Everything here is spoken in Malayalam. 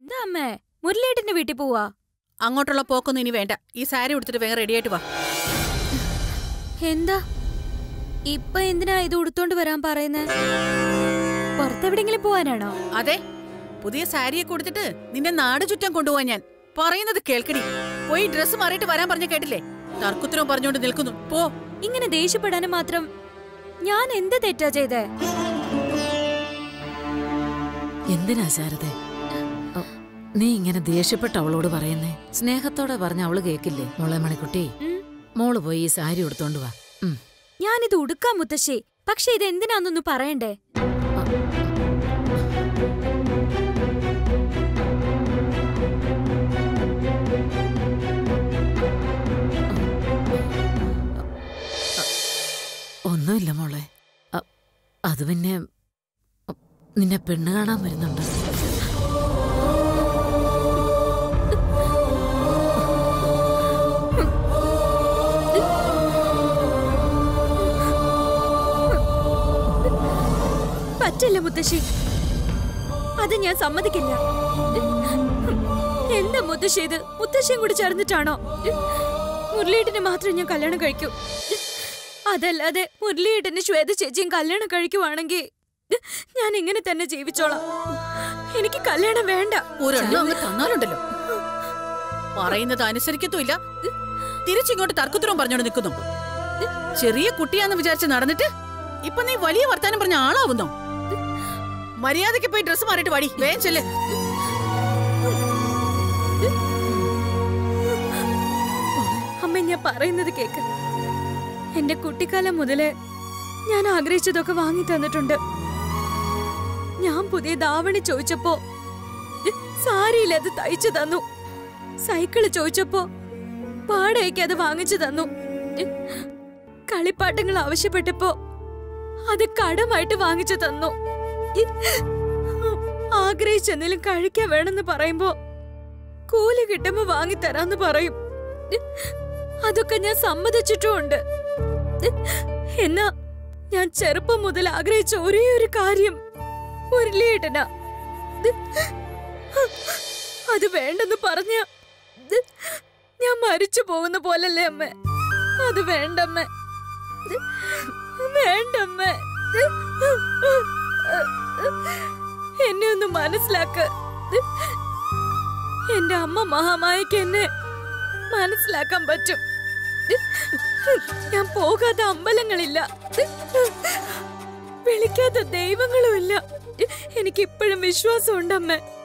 എന്താ അമ്മേ മുരളിയേട്ടന്റെ വീട്ടിൽ പോവാ അങ്ങോട്ടുള്ള പോക്കൊന്നും ഇനി വേണ്ട ഈ സാരി ഉടുത്തിട്ട് വേഗം റെഡിയായിട്ട് വാ എന്താ ഇപ്പൊ എന്തിനാ ഇത് ഉടുത്തോണ്ട് വരാൻ പറയുന്നേ പുറത്തെവിടെങ്കിലും പോവാനാണോ അതെ പുതിയ സാരിയൊക്കെ കൊടുത്തിട്ട് നിന്നെ നാട് ചുറ്റാൻ കൊണ്ടുപോവാൻ ഞാൻ പറയുന്നത് കേൾക്കടി പോയി ഡ്രസ്സ് മാറിയിട്ട് വരാൻ പറഞ്ഞ കേട്ടില്ലേ തർക്കുത്തരവും പറഞ്ഞുകൊണ്ട് നിൽക്കുന്നു പോ ഇങ്ങനെ ദേഷ്യപ്പെടാനും മാത്രം ഞാൻ എന്ത് തെറ്റാ ചെയ്തേ എന്തിനാ ശാരദേ ഓ, നീ ഇങ്ങനെ ദേഷ്യപ്പെട്ട് അവളോട് പറയുന്നേ സ്നേഹത്തോടെ പറഞ്ഞ അവള് കേക്കില്ലേ മോളെ മണിക്കുട്ടി ഉം. മോള് പോയി ഈ സാരി എടുത്തോണ്ട് വാ ഉം. ഞാനിത് ഉടുക്കാം മുത്തശ്ശി പക്ഷെ ഇത് എന്തിനാന്നൊന്ന് പറയണ്ടേ ഒന്നുമില്ല മോളെ അ, അത് പിന്നെ അ, നിന്നെ പെണ്ണ് കാണാൻ വരുന്നുണ്ട് പറ്റില്ല മുത്തശ്ശി അത് ഞാൻ സമ്മതിക്കില്ല എന്താ മുത്തശ്ശി ഇത് മുത്തശ്ശിയും കൂടി ചേർന്നിട്ടാണോ മുരളിയേട്ടനെ മാത്രം ഞാൻ കല്യാണം കഴിക്കൂ അതല്ലാതെ മുരളിയേട്ടന് ശ്വേത ചേച്ചിയും കല്യാണം കഴിക്കുവാണെങ്കിൽ ഞാൻ ഇങ്ങനെ തന്നെ ജീവിച്ചോളാം എനിക്ക് കല്യാണം വേണ്ട ഒരെണ്ണം അങ്ങ് തന്നാലുണ്ടല്ലോ പറയുന്നത് അനുസരിക്കത്തുമില്ല തിരിച്ചിങ്ങോട്ട് തർക്കുത്തരവും പറഞ്ഞോണ്ട് നിൽക്കുന്നു ചെറിയ കുട്ടിയാന്ന് വിചാരിച്ച് നടന്നിട്ട് ഇപ്പൊ നീ വലിയ വർത്താനം പറഞ്ഞ ആളാവുന്നോ മര്യാദയ്ക്ക് പോയി ഡ്രസ്സ് മാറിയിട്ട് വാടി വേഗം ചെല്ല് അമ്മ ഞാൻ പറയുന്നത് കേക്ക് എന്റെ കുട്ടിക്കാലം മുതലേ ഞാൻ ആഗ്രഹിച്ചതൊക്കെ വാങ്ങി തന്നിട്ടുണ്ട് ഞാൻ പുതിയ ദാവണി ചോദിച്ചപ്പോ സാരിയിൽ അത് തയ്ച്ചു തന്നു സൈക്കിള് ചോദിച്ചപ്പോ വാടകയ്ക്ക് അത് വാങ്ങിച്ചു തന്നു കളിപ്പാട്ടങ്ങൾ ആവശ്യപ്പെട്ടപ്പോ അത് കടമായിട്ട് വാങ്ങിച്ചു തന്നു ആഗ്രഹിച്ചെന്തെങ്കിലും കഴിക്കാൻ വേണമെന്ന് പറയുമ്പോ കൂലി കിട്ടുമ്പോ വാങ്ങിത്തരാന്ന് പറയും അതൊക്കെ ഞാൻ സമ്മതിച്ചിട്ടുമുണ്ട് എന്നാ ഞാൻ ചെറുപ്പം മുതൽ ആഗ്രഹിച്ച ഒരേ ഒരു കാര്യം മുരളിയേട്ടനാ അത് വേണ്ടെന്ന് പറഞ്ഞ ഞാൻ മരിച്ചു പോകുന്ന പോലല്ലേ അമ്മ അത് വേണ്ടമ്മ വേണ്ടമ്മ എന്നെ ഒന്ന് മനസ്സിലാക്ക് എന്റെ അമ്മ മഹാമായിക്ക് എന്നെ മനസ്സിലാക്കാൻ പറ്റും ഞാൻ പോകാത്ത അമ്പലങ്ങളില്ല വിളിക്കാത്ത ദൈവങ്ങളുമില്ല എനിക്ക് ഇപ്പോഴും വിശ്വാസമുണ്ട് അമ്മ